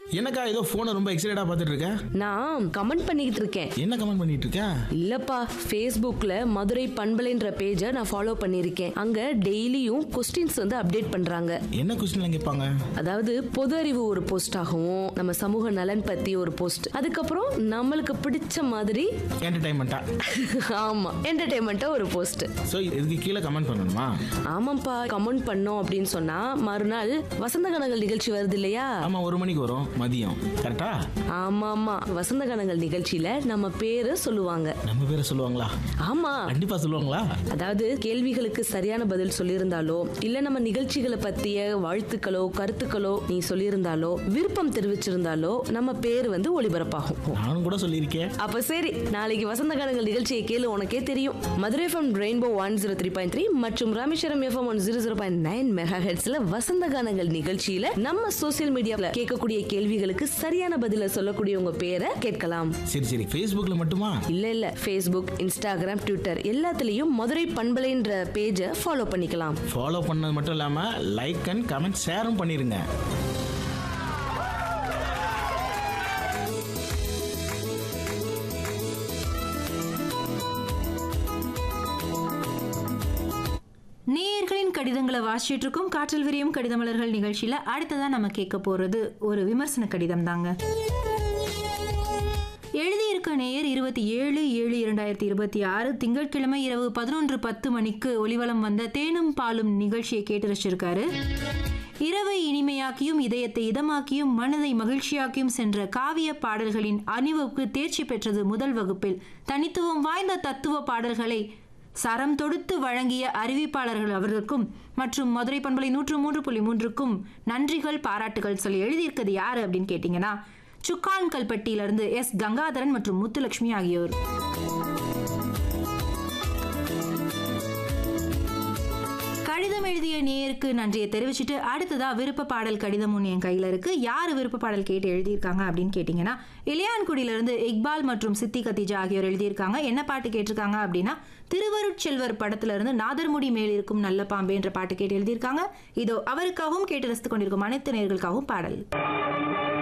என்னக்கா ஏதோ ஃபோனை ரொம்ப எக்ஸைட்டடா பார்த்துட்டு இருக்க நான் கமெண்ட் பண்ணிக்கிட்டு இருக்கேன் என்ன கமெண்ட் பண்ணிட்டு இருக்க இல்லப்பா ஃபேஸ்புக்ல மதுரை பண்பலைன்ற பேஜை நான் ஃபாலோ பண்ணியிருக்கேன் அங்க டெய்லியும் கொஸ்டின்ஸ் வந்து அப்டேட் பண்றாங்க என்ன கொஸ்டின்லாம் கேட்பாங்க அதாவது பொது அறிவு ஒரு போஸ்ட் ஆகவும் நம்ம சமூக நலன் பத்தி ஒரு போஸ்ட் அதுக்கப்புறம் நம்மளுக்கு பிடிச்ச மாதிரி என்டர்டைன்மெண்ட்டா ஆமா என்டர்டைன்மெண்ட்டா ஒரு போஸ்ட் ஸோ இதுக்கு கீழே கமெண்ட் பண்ணணுமா ஆமாப்பா கமெண்ட் பண்ணோம் அப்படின்னு சொன்னா மறுநாள் வசந்த கனங்கள் நிகழ்ச்சி வருது இல்லையா ஆமா ஒரு மணிக்கு வரும் மதியம் கரெக்டா ஆமா ஆமா வசந்த கனங்கள் நிகழ்ச்சியில நம்ம பேரு சொல்லுவாங்க நம்ம பேரை சொல்லுவாங்களா ஆமா கண்டிப்பா சொல்லுவாங்களா அதாவது கேள்விகளுக்கு சரியான பதில் சொல்லியிருந்தாலோ இல்ல நம்ம நிகழ்ச்சிகளை பத்திய வாழ்த்துக்களோ கருத்துக்களோ நீ சொல்லியிருந்தாலோ விருப்பம் தெரிவிச்சிருந்தாலோ நம்ம பேர் வந்து ஒளிபரப்பாகும் நானும் கூட சொல்லியிருக்கேன் அப்ப சரி நாளைக்கு வசந்த காலங்கள் நிகழ்ச்சியை கேளு உனக்கே தெரியும் Madurai FM rainbow one zero three point three மற்றும் Rameswaram FM one zero zero point nine mega ஹெட்ஸ்ல வசந்த கானங்கள் நிகழ்ச்சியில நம்ம சோசியல் மீடியாவில் கேட்கக்கூடிய கேள்விகளுக்கு சரியான பதில சொல்லக்கூடிய உங்க பேரை கேட்கலாம் சரி சரி ஃபேஸ்புக்ல மட்டுமா இல்ல இல்ல ஃபேஸ்புக் இன்ஸ்டாகிராம் ட்விட்டர் எல்லாத்துலயும் மதுரை பண்பலைன்ற பேஜை ஃபாலோ பண்ணிக்கலாம் ஃபாலோ பண்ணது மட்டும் இல்லாம லைக் அண்ட் கமெண்ட் ஷேரும் பண்ணிருங்க நேயர்களின் கடிதங்களை வாசிச்சுட்டு இருக்கோம் காற்றல் விரியும் கடிதமலர்கள் நிகழ்ச்சியில அடுத்ததா நம்ம கேட்க போறது ஒரு விமர்சன கடிதம் தாங்க எழுதியிருக்க நேயர் இருபத்தி ஏழு ஏழு இரண்டாயிரத்தி இருபத்தி ஆறு திங்கட்கிழமை இரவு பதினொன்று பத்து மணிக்கு ஒளிவலம் வந்த தேனும் பாலும் நிகழ்ச்சியை கேட்டு ரசிச்சிருக்காரு இரவை இனிமையாக்கியும் இதயத்தை இதமாக்கியும் மனதை மகிழ்ச்சியாக்கியும் சென்ற காவிய பாடல்களின் அணிவகுப்பு தேர்ச்சி பெற்றது முதல் வகுப்பில் தனித்துவம் வாய்ந்த தத்துவ பாடல்களை சரம் தொடுத்து வழங்கிய அறிவிப்பாளர்கள் அவர்களுக்கும் மற்றும் மதுரை பண்பலை நூற்று மூன்று புள்ளி மூன்றுக்கும் நன்றிகள் பாராட்டுகள் சொல்லி எழுதியிருக்கிறது யாரு அப்படின்னு கேட்டிங்கன்னா சுக்கான் கல்பட்டியிலிருந்து எஸ் கங்காதரன் மற்றும் முத்துலட்சுமி ஆகியோர் கடிதம் எழுதிய நேருக்கு நன்றியை தெரிவிச்சுட்டு அடுத்ததா விருப்ப பாடல் கடிதம் ஒன்று என் கையில் இருக்கு யார் விருப்ப பாடல் கேட்டு எழுதியிருக்காங்க அப்படின்னு கேட்டிங்கன்னா இளையான்குடியிலிருந்து இக்பால் மற்றும் சித்தி கத்திஜா ஆகியோர் எழுதியிருக்காங்க என்ன பாட்டு கேட்டிருக்காங்க அப்படின்னா திருவருட்செல்வர் படத்துல இருந்து நாதர்முடி மேல் இருக்கும் நல்ல பாம்பே என்ற பாட்டு கேட்டு எழுதியிருக்காங்க இதோ அவருக்காகவும் கேட்டு ரசித்துக் கொண்டிருக்கும் அனைத்து நேர்களுக்காகவும் பாடல்